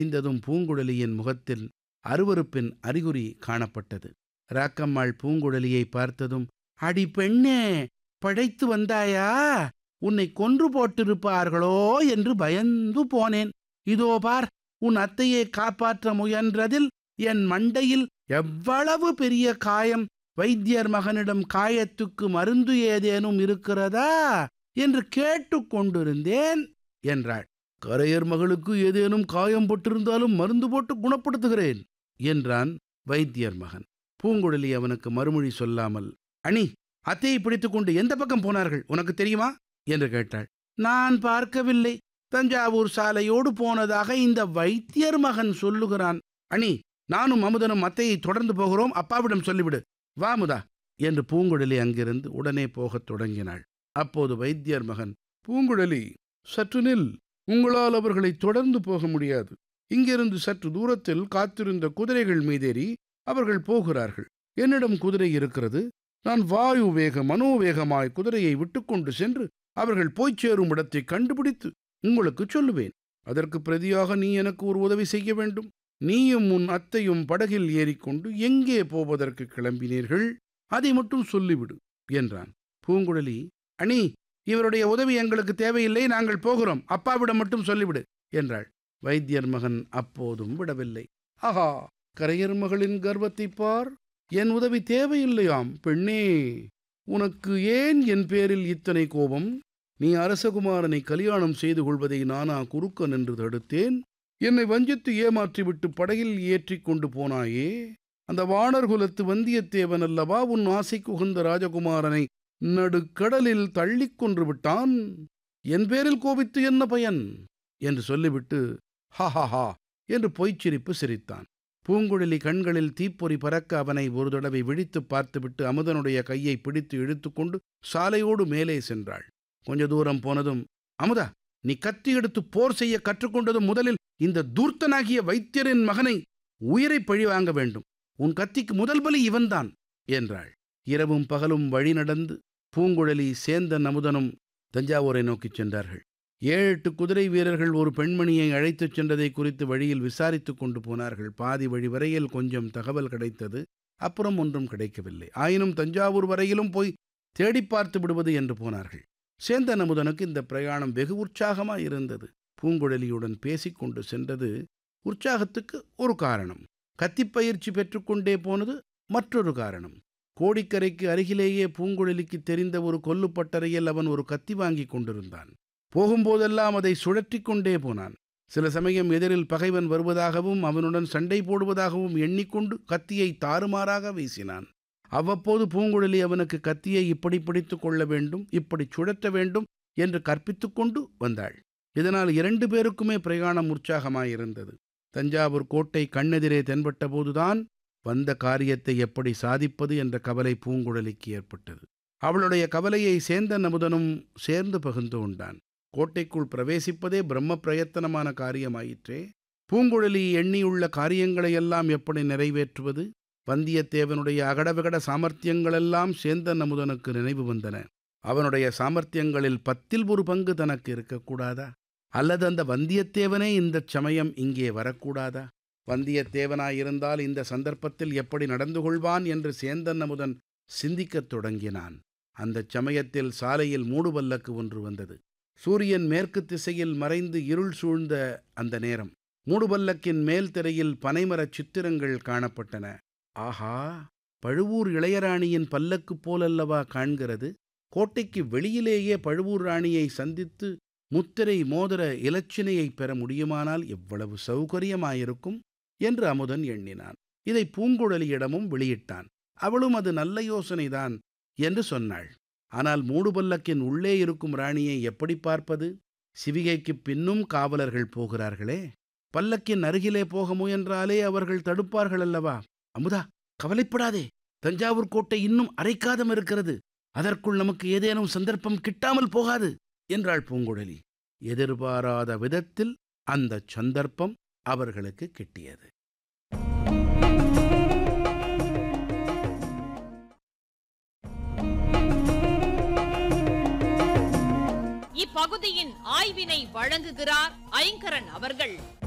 அறிந்ததும் பூங்குழலியின் முகத்தில் அருவருப்பின் அறிகுறி காணப்பட்டது ராக்கம்மாள் பூங்குழலியை பார்த்ததும் அடி பெண்ணே படைத்து வந்தாயா உன்னை கொன்று போட்டிருப்பார்களோ என்று பயந்து போனேன் இதோ பார் உன் அத்தையை காப்பாற்ற முயன்றதில் என் மண்டையில் எவ்வளவு பெரிய காயம் வைத்தியர் மகனிடம் காயத்துக்கு மருந்து ஏதேனும் இருக்கிறதா என்று கேட்டுக்கொண்டிருந்தேன் என்றாள் கரையர் மகளுக்கு ஏதேனும் காயம் பட்டிருந்தாலும் மருந்து போட்டு குணப்படுத்துகிறேன் என்றான் வைத்தியர் மகன் பூங்குழலி அவனுக்கு மறுமொழி சொல்லாமல் அணி அத்தையை பிடித்துக்கொண்டு எந்த பக்கம் போனார்கள் உனக்கு தெரியுமா என்று கேட்டாள் நான் பார்க்கவில்லை தஞ்சாவூர் சாலையோடு போனதாக இந்த வைத்தியர் மகன் சொல்லுகிறான் அணி நானும் அமுதனும் அத்தையை தொடர்ந்து போகிறோம் அப்பாவிடம் சொல்லிவிடு வா முதா என்று பூங்குழலி அங்கிருந்து உடனே போகத் தொடங்கினாள் அப்போது வைத்தியர் மகன் பூங்குழலி சற்று நில் உங்களால் அவர்களை தொடர்ந்து போக முடியாது இங்கிருந்து சற்று தூரத்தில் காத்திருந்த குதிரைகள் மீதேறி அவர்கள் போகிறார்கள் என்னிடம் குதிரை இருக்கிறது நான் வாயு வேக மனோவேகமாய் குதிரையை விட்டுக்கொண்டு சென்று அவர்கள் போய்ச் சேரும் இடத்தை கண்டுபிடித்து உங்களுக்கு சொல்லுவேன் அதற்கு பிரதியாக நீ எனக்கு ஒரு உதவி செய்ய வேண்டும் நீயும் உன் அத்தையும் படகில் ஏறிக்கொண்டு எங்கே போவதற்கு கிளம்பினீர்கள் அதை மட்டும் சொல்லிவிடு என்றான் பூங்குழலி அணி இவருடைய உதவி எங்களுக்கு தேவையில்லை நாங்கள் போகிறோம் அப்பாவிடம் மட்டும் சொல்லிவிடு என்றாள் வைத்தியர் மகன் அப்போதும் விடவில்லை ஆஹா கரையர் மகளின் கர்வத்தை பார் என் உதவி தேவையில்லையாம் பெண்ணே உனக்கு ஏன் என் பேரில் இத்தனை கோபம் நீ அரசகுமாரனை கல்யாணம் செய்து கொள்வதை நானா குறுக்க நின்று தடுத்தேன் என்னை வஞ்சித்து ஏமாற்றிவிட்டு படகில் ஏற்றிக் கொண்டு போனாயே அந்த வாணர் குலத்து வந்தியத்தேவன் அல்லவா உன் ஆசைக்கு உகந்த ராஜகுமாரனை நடுக்கடலில் தள்ளிக் கொன்று விட்டான் என் பேரில் கோபித்து என்ன பயன் என்று சொல்லிவிட்டு ஹா ஹா ஹா என்று பொய்ச்சிரிப்பு சிரித்தான் பூங்குழலி கண்களில் தீப்பொறி பறக்க அவனை ஒரு தடவை விழித்துப் பார்த்துவிட்டு அமுதனுடைய கையை பிடித்து இழுத்துக்கொண்டு சாலையோடு மேலே சென்றாள் கொஞ்ச தூரம் போனதும் அமுதா நீ கத்தி எடுத்து போர் செய்ய கற்றுக்கொண்டதும் முதலில் இந்த தூர்த்தனாகிய வைத்தியரின் மகனை உயிரை பழி வாங்க வேண்டும் உன் கத்திக்கு முதல் பலி இவன்தான் என்றாள் இரவும் பகலும் வழி நடந்து பூங்குழலி சேந்தன் அமுதனும் தஞ்சாவூரை நோக்கிச் சென்றார்கள் ஏழு எட்டு குதிரை வீரர்கள் ஒரு பெண்மணியை அழைத்துச் சென்றதை குறித்து வழியில் விசாரித்துக் கொண்டு போனார்கள் பாதி வழி வரையில் கொஞ்சம் தகவல் கிடைத்தது அப்புறம் ஒன்றும் கிடைக்கவில்லை ஆயினும் தஞ்சாவூர் வரையிலும் போய் தேடி பார்த்து விடுவது என்று போனார்கள் சேந்தன் அமுதனுக்கு இந்த பிரயாணம் வெகு உற்சாகமாய் இருந்தது பூங்குழலியுடன் பேசிக்கொண்டு சென்றது உற்சாகத்துக்கு ஒரு காரணம் கத்திப்பயிற்சி பெற்றுக்கொண்டே போனது மற்றொரு காரணம் கோடிக்கரைக்கு அருகிலேயே பூங்குழலிக்கு தெரிந்த ஒரு கொல்லுப்பட்டறையில் அவன் ஒரு கத்தி வாங்கி கொண்டிருந்தான் போகும்போதெல்லாம் அதை சுழற்றிக் கொண்டே போனான் சில சமயம் எதிரில் பகைவன் வருவதாகவும் அவனுடன் சண்டை போடுவதாகவும் எண்ணிக்கொண்டு கத்தியை தாறுமாறாக வீசினான் அவ்வப்போது பூங்குழலி அவனுக்கு கத்தியை இப்படி பிடித்துக் கொள்ள வேண்டும் இப்படி சுழற்ற வேண்டும் என்று கற்பித்துக் கொண்டு வந்தாள் இதனால் இரண்டு பேருக்குமே பிரயாணம் உற்சாகமாயிருந்தது தஞ்சாவூர் கோட்டை கண்ணெதிரே தென்பட்ட போதுதான் வந்த காரியத்தை எப்படி சாதிப்பது என்ற கவலை பூங்குழலிக்கு ஏற்பட்டது அவளுடைய கவலையை சேந்தன் அமுதனும் சேர்ந்து பகிர்ந்து கொண்டான் கோட்டைக்குள் பிரவேசிப்பதே பிரம்ம பிரயத்தனமான காரியமாயிற்றே பூங்குழலி எண்ணியுள்ள காரியங்களையெல்லாம் எப்படி நிறைவேற்றுவது வந்தியத்தேவனுடைய அகடவிகட சாமர்த்தியங்களெல்லாம் சேந்தன் அமுதனுக்கு நினைவு வந்தன அவனுடைய சாமர்த்தியங்களில் பத்தில் ஒரு பங்கு தனக்கு இருக்கக்கூடாதா அல்லது அந்த வந்தியத்தேவனே இந்தச் சமயம் இங்கே வரக்கூடாதா வந்தியத்தேவனாயிருந்தால் இந்த சந்தர்ப்பத்தில் எப்படி நடந்து கொள்வான் என்று சேந்தன் அமுதன் சிந்திக்கத் தொடங்கினான் அந்தச் சமயத்தில் சாலையில் மூடுபல்லக்கு ஒன்று வந்தது சூரியன் மேற்கு திசையில் மறைந்து இருள் சூழ்ந்த அந்த நேரம் மூடுபல்லக்கின் மேல் திரையில் பனைமரச் சித்திரங்கள் காணப்பட்டன ஆஹா பழுவூர் இளையராணியின் பல்லக்கு போலல்லவா காண்கிறது கோட்டைக்கு வெளியிலேயே பழுவூர் ராணியை சந்தித்து முத்திரை மோதிர இலச்சினையை பெற முடியுமானால் எவ்வளவு சௌகரியமாயிருக்கும் என்று அமுதன் எண்ணினான் இதை பூங்குழலியிடமும் வெளியிட்டான் அவளும் அது நல்ல யோசனைதான் என்று சொன்னாள் ஆனால் மூடுபல்லக்கின் உள்ளே இருக்கும் ராணியை எப்படி பார்ப்பது சிவிகைக்குப் பின்னும் காவலர்கள் போகிறார்களே பல்லக்கின் அருகிலே போக முயன்றாலே அவர்கள் தடுப்பார்கள் அல்லவா அமுதா கவலைப்படாதே தஞ்சாவூர் கோட்டை இன்னும் அரைக்காதம் இருக்கிறது அதற்குள் நமக்கு ஏதேனும் சந்தர்ப்பம் கிட்டாமல் போகாது என்றாள் பூங்குழலி எதிர்பாராத விதத்தில் அந்த சந்தர்ப்பம் அவர்களுக்கு கிட்டியது இப்பகுதியின் ஆய்வினை வழங்குகிறார் ஐங்கரன் அவர்கள்